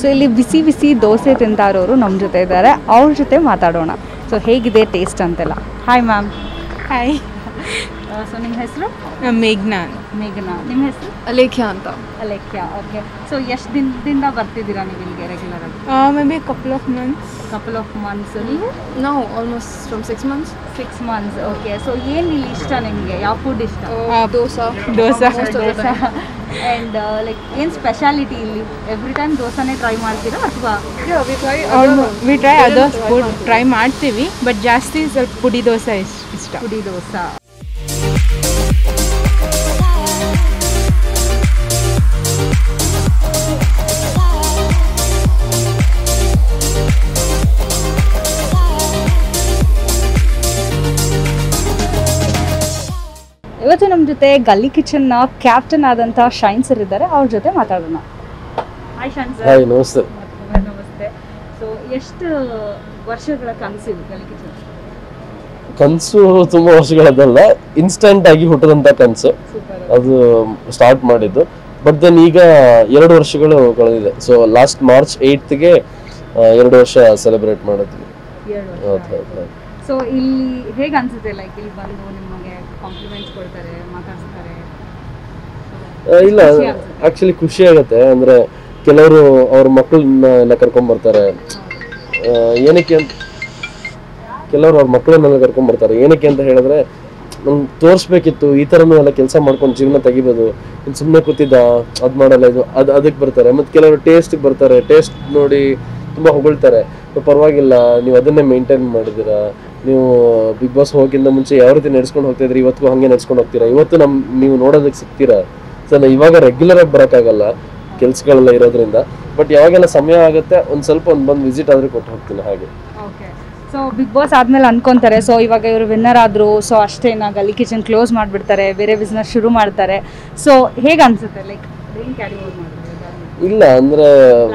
So ಇಲ್ಲಿ ಬಿಸಿ ಬಿಸಿ ದೋಸೆ ತಿಂತಾ ಇರೋರು ನಮ್ಮ ಜೊತೆ ಇದ್ದಾರೆ ಅವ್ರ ಜೊತೆ ಮಾತಾಡೋಣ ಸೊ ಹೇಗಿದೆ ಟೇಸ್ಟ್ ಅಂತೆಲ್ಲ ಹಾಯ್ ಮ್ಯಾಮ್ ಹಾಯ್ ಸೊ ನಿಮ್ಮ ಹೆಸರು ಮೇಘ್ನಾ ಮೇಘನಾ ನಿಮ್ಮ ಹೆಸರು ಅಲೇಖ್ಯ ಅಂತ ಅಲೆಕ್ಯ ಓಕೆ ಸೊ ಎಷ್ಟು ದಿನದಿಂದ ಬರ್ತಿದ್ದೀರಾ ನೀವು ಇಲ್ಲಿಗೆ ರೆಗ್ಯುಲರ್ ಆಗಿ may be couple of months couple of months ನೀವು ನಾವು almost from six months six months okay so ಏನು ಇಲ್ಲಿ ಇಷ್ಟ ನಿಮಗೆ ಯಾವ ಫುಡ್ ಇಷ್ಟ ದೋಸಾ ದೋಸಾ ದೋಸೆ ಆ್ಯಂಡ್ ಲೈಕ್ ಏನು ಸ್ಪೆಷಾಲಿಟಿ ಇಲ್ಲಿ ಎವ್ರಿ ಟೈಮ್ ದೋಸಾನೇ ಟ್ರೈ ಮಾಡ್ತೀರಾ ಅಥವಾ we try others food try ಮಾಡ್ತೀವಿ ಬಟ್ ಜಾಸ್ತಿ ಸ್ವಲ್ಪ ಪುಡಿ ದೋಸೆ ಇಷ್ಟ ಇಷ್ಟ ಪುಡಿ ದೋಸಾ ಇವತ್ತು ನಮ್ಮ ಜೊತೆ ಗಲ್ಲಿ ಕಿಚನ್ನ ಕ್ಯಾಪ್ಟನ್ ಆದಂಥ ಶೈನ್ ಸರ್ ಇದ್ದಾರೆ ಅವ್ರ ಜೊತೆ ಮಾತಾಡೋಣ ಹಾಯ್ ಶೈನ್ ಸರ್ ಹಾಯ್ ನಮಸ್ತೆ ನಮಸ್ತೆ ಸೊ ಎಷ್ಟು ವರ್ಷಗಳ ಕನಸಿದೆ ಗಲ್ಲಿ ಕಿಚನ್ ಕನಸು ತುಂಬಾ ವರ್ಷಗಳದಲ್ಲ ಇನ್ಸ್ಟಂಟ್ ಆಗಿ ಹುಟ್ಟದಂತ ಕನಸು ಸೂಪರ್ ಅದು ಸ್ಟಾರ್ಟ್ ಮಾಡಿದ್ದು ಬಟ್ ದೆನ್ ಈಗ ಎರಡು ವರ್ಷಗಳು ಕಳೆದಿದೆ ಸೊ ಲಾಸ್ಟ್ ಮಾರ್ಚ್ ಏಯ್ತ್ಗೆ ಎರಡು ವರ್ಷ ಸೆಲೆಬ್ರೇಟ್ ಮಾಡಿದ್ವಿ ಎರಡು ವರ್ಷ ಹೌದು ಹೌದು ಹೌದು ಸೊ ಇಲ್ಲಿ ಹೇಗೆ ಅನ್ಸುತ್ತೆ ಲೈಕ್ ಇಲ್ಲಿ ಬಂದು ನಿಮಗೆ ಕಾಂಪ್ಲಿಮೆಂಟ್ಸ್ ಕೊಡ್ತಾರೆ ಮಾತಾಡ್ಸ್ತಾರೆ ಆ, ಇಲ್ಲ ಖುಷಿ ಆಗುತ್ತೆ. ಆಕ್ಚುಲಿ ಖುಷಿ ಆಗುತ್ತೆ ಅಂದ್ರೆ ಕೆಲವರು ಅವ್ರ ಮಕ್ಕಳನ್ನ ಎಲ್ಲ ಕರ್ಕೊಂಡ್ ಬರ್ತಾರೆ ಆ, ಏನಕ್ಕೆ ಅಂತ ಕೆಲವರು ಅವ್ರ ಮಕ್ಕಳನ್ನೆಲ್ಲ ಕರ್ಕೊಂಡ್ ಬರ್ತಾರೆ ಏನಕ್ಕೆ ಅಂತ ಹೇಳಿದ್ರೆ ನಂಗೆ ತೋರಿಸ್ಬೇಕಿತ್ತು ಈ ಥರನೂ ಎಲ್ಲ ಕೆಲಸ ಮಾಡ್ಕೊಂಡು ಜೀವನ ತೆಗಿಬೋದು ಇನ್ನು ಸುಮ್ಮನೆ ಕೂತಿದ್ದ ಅದು ಮಾಡಲ್ಲ ಇದು ಅದು ಅದಕ್ಕೆ ಬರ್ತಾರೆ ಮತ್ತು ಕೆಲವರು ಟೇಸ್ಟಿಗೆ ಬರ್ತಾರೆ ಟೇಸ್ಟ್ ನೋಡಿ ತುಂಬ ಹೊಗಳ್ತಾರೆ "ಓ, ಪರವಾಗಿಲ್ಲ ನೀವು ಅದನ್ನೇ ಮೇಂಟೈನ್ ಮಾಡಿದ್ದೀರಾ ನೀವು ಬಿಗ್ ಬಾಸ್ ಹೋಗಿಂದ ಮುಂಚೆ ಯಾವ ರೀತಿ ನಡ್ಸ್ಕೊಂಡು ಹೋಗ್ತಿದ್ರಿ ಇವತ್ತಿಗೂ ಹಾಗೆ ನಡ್ಸ್ಕೊಂಡು ಹೋಗ್ತೀರಾ ಇವತ್ತು ನಮ್ ನೀವು ನೋಡೋದಕ್ಕೆ ಸಿಗ್ತೀರಾ ಸೊ ನಾ ಇವಾಗ ರೆಗ್ಯುಲರ್ ಆಗಿ ಬರೋಕ್ಕಾಗಲ್ಲ ಕೆಲ್ಸಗಳೆಲ್ಲ ಇರೋದ್ರಿಂದ ಬಟ್ ಯಾವಾಗೆಲ್ಲ ಸಮಯ ಆಗುತ್ತೆ ಒಂದು ಸ್ವಲ್ಪ ಒಂದು ಬಂದು ವಿಸಿಟ್ ಆದ್ರೆ ಕೊಟ್ಟು ಹೋಗ್ತೀನಿ ಹಾಗೆ ಓಕೆ ಸೊ ಬಿಗ್ ಬಾಸ್ ಆದ್ಮೇಲೆ ಅನ್ಕೊಂತಾರೆ ಸೊ ಇವಾಗ ಇವರು ವಿನ್ನರ್ ಆದ್ರು ಸೊ ಅಷ್ಟೇನಾ ಗಲ್ಲಿ ಕಿಚನ್ ಕ್ಲೋಸ್ ಮಾಡಿಬಿಡ್ತಾರೆ ಬೇರೆ ಬಿಸ್ನೆಸ್ ಶುರು ಮಾಡ್ತಾರೆ ಸೊ ಹೇಗೆ ಅನ್ಸುತ್ತೆ ಲೈಕ್ ಏನು ಕ್ಯಾರಿ ಓವರ್ ಮಾಡಿದ್ರೆ ಇಲ್ಲ ಅಂದ್ರೆ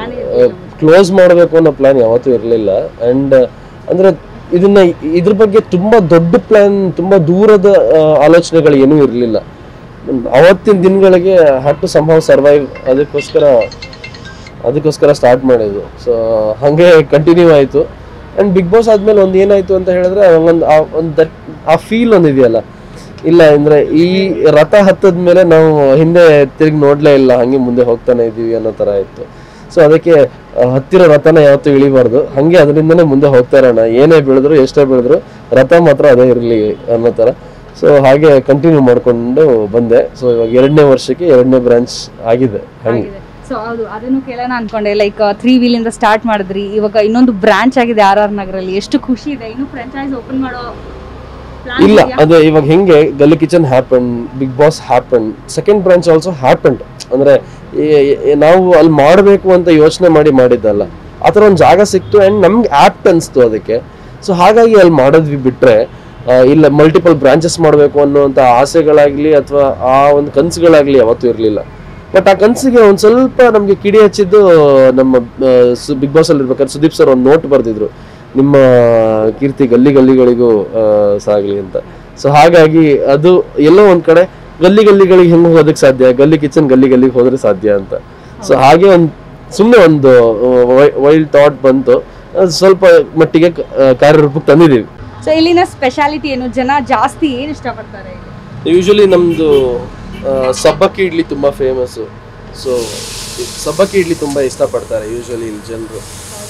ಕ್ಲೋಸ್ ಮಾಡಬೇಕು ಅನ್ನೋ ಪ್ಲಾನ್ ಯಾವತ್ತೂ ಇರಲಿಲ್ಲ ಅಂಡ್ ಅಂದ್ರೆ ಇದನ್ನ ಇದ್ರ ಬಗ್ಗೆ ತುಂಬಾ ದೊಡ್ಡ ಪ್ಲಾನ್ ತುಂಬಾ ದೂರದ ಆ, ಆಲೋಚನೆಗಳು ಏನೂ ಇರಲಿಲ್ಲ ಅವತ್ತಿನ ದಿನಗಳಿಗೆ ಹ್ಯಾಡ್ ಟು ಸಂಭವ್ ಸರ್ವೈವ್ ಅದಕ್ಕೋಸ್ಕರ ಅದಕ್ಕೋಸ್ಕರ ಸ್ಟಾರ್ಟ್ ಮಾಡಿದ್ದು ಸೊ ಹಾಗೆ ಕಂಟಿನ್ಯೂ ಆಯಿತು ಆ್ಯಂಡ್ ಬಿಗ್ ಬಾಸ್ ಆದಮೇಲೆ ಒಂದು ಏನಾಯಿತು ಅಂತ ಹೇಳಿದ್ರೆ ಒಂದು ಒಂದು ದಟ್ ಆ ಫೀಲ್ ಒಂದು ಇದೆಯಲ್ಲ ಇಲ್ಲ ಅಂದರೆ ಈ ರಥ ಹತ್ತದ ಮೇಲೆ ನಾವು ಹಿಂದೆ ತಿರುಗಿ ನೋಡಲೇ ಇಲ್ಲ ಹಾಗೆ ಮುಂದೆ ಹೋಗ್ತಾನೆ ಇದ್ದೀವಿ ಅನ್ನೋ ಥರ ಇತ್ತು ಸೊ ಅದಕ್ಕೆ ಆ, ಹತ್ತಿರೋ ರಥನ ಯಾವತ್ತೂ ಇಳಿಬಾರ್ದು ಹಾಗೆ ಅದರಿಂದನೇ ಮುಂದೆ ಹೋಗ್ತಾ ಇರೋಣ ಏನೇ ಬೆಳೆದ್ರು ಎಷ್ಟೇ ಬೆಳೆದ್ರು ರಥ ಮಾತ್ರ ಅದೇ ಇರಲಿ ಅನ್ನೋ ಥರ ಸೊ ಹಾಗೆ ಕಂಟಿನ್ಯೂ ಮಾಡಿಕೊಂಡು ಬಂದೆ ಸೊ ಇವಾಗ ಎರಡನೇ ವರ್ಷಕ್ಕೆ ಎರಡನೇ ಬ್ರಾಂಚ್ ಆಗಿದೆ ಹಾಗೆ ಸೊ ಹೌದು ಅದನ್ನು ಕೇಳೋಣ ಅನ್ಕೊಂಡೆ ಲೈಕ್ ತ್ರೀ ವೀಲಿಂದ ಸ್ಟಾರ್ಟ್ ಮಾಡಿದ್ರಿ ಇವಾಗ ಇನ್ನೊಂದು ಬ್ರಾಂಚ್ ಆಗಿದೆ ಆರ್ ಆರ್ ನಗರಲ್ಲಿ ಎಷ್ಟು ಖುಷಿ ಇದೆ ಇನ್ನು ಫ್ರೆಂಚೈಸ್ ಓಪನ್ ಮಾಡೋ plan ಇಲ್ಲ ಇದೆಯಾ? ಅದೇ ಇವಾಗ ಹೆಂಗೆ Galli kitchen happen big boss happen second branch also happen ಅಂದ್ರೆ ಈ- ಈ- ನಾವು ಅಲ್ಲಿ ಮಾಡಬೇಕು ಅಂತ ಯೋಚನೆ ಮಾಡಿ ಮಾಡಿದ್ದಲ್ಲ ಆ ಥರ ಒಂದು ಜಾಗ ಸಿಕ್ತು ಆ್ಯಂಡ್ ನಮ್ಗೆ ಆ್ಯಪ್ಟ್ ಅನಿಸ್ತು ಅದಕ್ಕೆ ಸೊ ಹಾಗಾಗಿ ಅಲ್ಲಿ ಮಾಡಿದ್ವಿ ಬಿಟ್ರೆ ಆ, ಇಲ್ಲ ಮಲ್ಟಿಪಲ್ ಬ್ರಾಂಚಸ್ ಮಾಡಬೇಕು ಅನ್ನುವಂಥ ಆಸೆಗಳಾಗ್ಲಿ ಅಥವಾ ಆ ಒಂದು ಕನಸುಗಳಾಗ್ಲಿ ಯಾವತ್ತೂ ಇರಲಿಲ್ಲ ಬಟ್ ಆ ಕನಸಿಗೆ ಒಂದು ಸ್ವಲ್ಪ ನಮಗೆ ಕಿಡಿ ಹಚ್ಚಿದ್ದು ನಮ್ಮ ಬಿಗ್ ಬಾಸ್ ಅಲ್ಲಿ ಇರ್ಬೇಕಾದ್ರೆ ಸುದೀಪ್ ಸರ್ ಒಂದು ನೋಟ್ ಬರೆದಿದ್ರು ನಿಮ್ಮ ಕೀರ್ತಿ ಗಲ್ಲಿ ಗಲ್ಲಿಗಳಿಗೂ ಆ, ಸಾಗ್ಲಿ ಅಂತ ಸೊ ಹಾಗಾಗಿ ಅದು ಎಲ್ಲೋ ಒಂದ್ ಕಡೆ ಗಲ್ಲಿ ಗಲ್ಲಿಗಳಿಗೆ ಹೆಂಗ್ ಹೋಗೋದಕ್ಕೆ ಸಾಧ್ಯ ಗಲ್ಲಿ ಕಿಚನ್ ಗಲ್ಲಿ ಗಲ್ಲಿಗೆ ಹೋದ್ರೆ ಸಾಧ್ಯ ಅಂತ ಸೊ ಹಾಗೆ ಒಂದು ಸುಮ್ಮನೆ ಒಂದು ವೈಲ್ಡ್ ಥಾಟ್ ಬಂತು ಅದು ಸ್ವಲ್ಪ ಮಟ್ಟಿಗೆ ಕ- ಆ, ಕಾರ್ಯರೂಪಕ್ಕೆ ತಂದಿದ್ದೀವಿ ಸೊ ಇಲ್ಲಿನ ಸ್ಪೆಷಾಲಿಟಿ ಏನು ಜನ ಜಾಸ್ತಿ ಏನು ಇಷ್ಟಪಡ್ತಾರೆ ಇಲ್ಲಿ ಯೂಶಲಿ ನಮ್ಮದು ಸಬ್ಬಕ್ಕಿ ಇಡ್ಲಿ ತುಂಬ ಫೇಮಸ್ಸು ಸೊ ಸಬ್ಬಕ್ಕಿ ಇಡ್ಲಿ ತುಂಬ ಇಷ್ಟಪಡ್ತಾರೆ ಯೂಶಲಿ ಇಲ್ಲಿ ಜನರು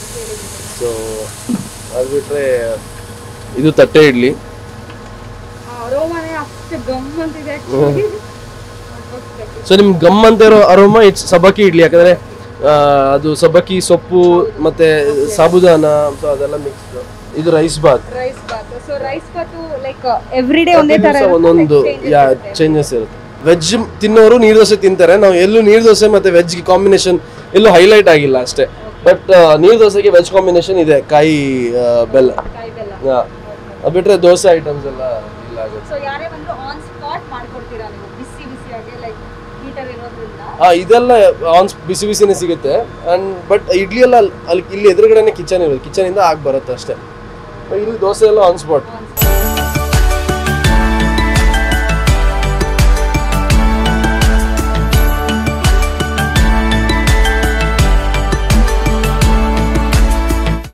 ಸೊ ಅದು ಬಿಟ್ಟರೆ ಇದು ತಟ್ಟೆ ಇಡ್ಲಿ ಅರೋಮನೆ ಅಷ್ಟು ಗಮ್ ಅಂತಿದೆ ಸೊ ನಿಮ್ಗೆ ಗಮ್ ಅಂತ ಇರೋ ಅರೋಮ ಇಟ್ಸ್ ಸಬ್ಬಕ್ಕಿ ಇಡ್ಲಿ ಯಾಕಂದ್ರೆ ಆ, ಅದು ಸಬ್ಬಕ್ಕಿ ಸೊಪ್ಪು ಮತ್ತೆ ಸಾಬುದಾನ ಸೊ ಅದೆಲ್ಲ ಮಿಕ್ಸ್ ಇದು rice bath rice bath so rice bath like every day ಒಂದೇ ತರ ದಿವ್ಸ ಒಂದೊಂದು ಯಾ ಚೇಂಜಸ್ ಇರುತ್ತೆ ವೆಜ್ ತಿನ್ನೋರು ನೀರು ದೋಸೆ ತಿಂತಾರೆ ನಾವು ಎಲ್ಲೂ ನೀರು ದೋಸೆ ಮತ್ತೆ ವೆಜ್ ಕಾಂಬಿನೇಷನ್ ಎಲ್ಲೂ ಹೈಲೈಟ್ ಆಗಿಲ್ಲ ಅಷ್ಟೇ ಬಟ್ ನೀರು ದೋಸೆಗೆ ವೆಜ್ ಕಾಂಬಿನೇಷನ್ ಇದೆ ಕಾಯಿ ಆ, ಬೆಲ್ಲ ಯಾ. ಅದು ಬಿಟ್ರೆ ದೋಸೆ ಐಟಮ್ಸ್ ಎಲ್ಲ ಇಲ್ಲ ಆಗುತ್ತೆ ಸೊ ಯಾರೇ ಬಂದ್ರು ಆನ್ ಸ್ಪಾಟ್ ಮಾಡ್ಕೊಡ್ತೀರಾ ನೀವು ಬಿಸಿ ಬಿಸಿಯಾಗಿ ಲೈಕ್ ಹೀಟರ್ ಇರೋದ್ರಿಂದ ಆ, ಇದೆಲ್ಲ ಆನ್ ಬಿಸಿ ಬಿಸಿನೇ ಸಿಗುತ್ತೆ ಅಂಡ್ ಬಟ್ ಇಡ್ಲಿ ಎಲ್ಲ ಅಲ್ಲಿ- ಅಲ್ಲಿ ಇಲ್ಲಿ ಎದುರುಗಡೆನೆ ಕಿಚನ್ ಇರೋದು ಕಿಚನ್ ಇಂದ ಆಗಿ ಬರುತ್ತೆ ಅಷ್ಟೇ ಇಲ್ಲಿ ದೋಸೆ ಎಲ್ಲ ಆನ್ ಸ್ಪಾಟ್ ಆನ್